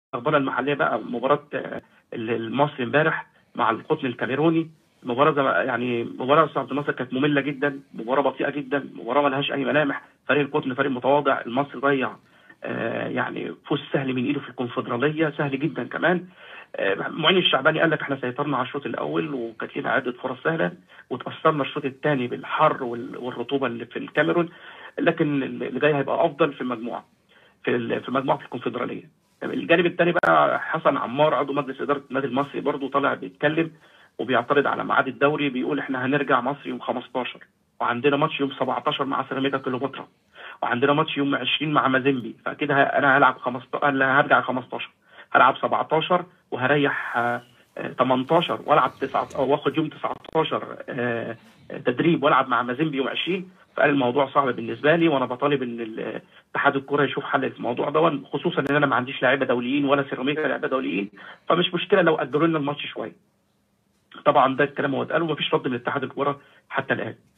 الاخبار المحليه بقى مباراه المصري امبارح مع القطن الكاميروني مباراه يعني مباراه استاذ عبد الناصر كانت ممله جدا مباراه بطيئه جدا مباراه ما لهاش اي ملامح فريق القطن فريق متواضع المصري ضيع آه يعني فوز سهل من ايده في الكونفدراليه سهل جدا كمان آه معين الشعباني قال لك احنا سيطرنا على الشوط الاول وكانت لنا عده فرص سهله وتاثرنا الشوط الثاني بالحر والرطوبه اللي في الكاميرون لكن اللي جاي هيبقى افضل في المجموعه في في مجموعه الكونفدراليه الجانب الثاني بقى حسن عمار عضو مجلس اداره النادي المصري برضه طالع بيتكلم وبيعترض على ميعاد الدوري بيقول احنا هنرجع مصر يوم 15 وعندنا ماتش يوم 17 مع سيراميكا كليوباترا وعندنا ماتش يوم 20 مع مازيمبي فاكيد انا هلعب 15 هرجع 15 هلعب 17 وهريح 18 والعب 9 واخد يوم 19 تدريب والعب مع مازيمبي يوم 20 فقال الموضوع صعب بالنسبه لي وانا بطالب ان اتحاد الكره يشوف حل الموضوع ده خصوصا ان انا ما عنديش لاعيبه دوليين ولا سيراميكا لاعيبه دوليين فمش مشكله لو اجلوا لنا الماتش شويه طبعا ده الكلام هو اتقال ومفيش رد من اتحاد الكوره حتى الان